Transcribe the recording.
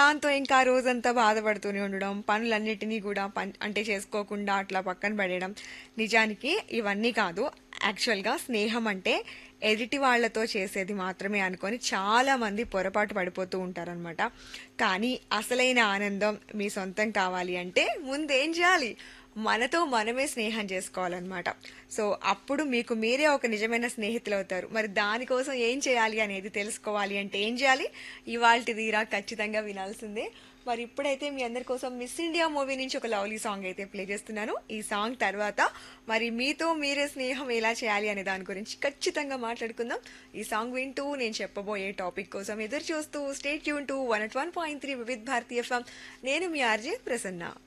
దాంతో ఇంకా ఆ రోజంతా బాధపడుతూనే ఉండడం పనులన్నిటినీ కూడా పన్ అంటే చేసుకోకుండా అట్లా పక్కన పడేయడం నిజానికి ఇవన్నీ కాదు యాక్చువల్గా స్నేహం అంటే ఎదుటి వాళ్ళతో చేసేది మాత్రమే అనుకొని చాలా మంది పొరపాటు పడిపోతూ ఉంటారనమాట కానీ అసలైన ఆనందం మీ సొంతం కావాలి అంటే ముందేం చేయాలి మనతో మనమే స్నేహం చేసుకోవాలన్నమాట సో అప్పుడు మీకు మీరే ఒక నిజమైన స్నేహితులు అవుతారు మరి దానికోసం ఏం చేయాలి అనేది తెలుసుకోవాలి అంటే ఏం చేయాలి ఇవాళ తీరా ఖచ్చితంగా వినాల్సిందే మరి ఇప్పుడైతే మీ అందరి కోసం మిస్ ఇండియా మూవీ నుంచి ఒక లవ్లీ సాంగ్ అయితే ప్లే చేస్తున్నాను ఈ సాంగ్ తర్వాత మరి మీతో మీరే స్నేహం ఎలా చేయాలి అనే దాని గురించి ఖచ్చితంగా మాట్లాడుకుందాం ఈ సాంగ్ వింటూ నేను చెప్పబోయే టాపిక్ కోసం ఎదురు చూస్తూ stay tune to one at one point three Vividh Bharati FM నేను మీ ఆర్జే ప్రసన్న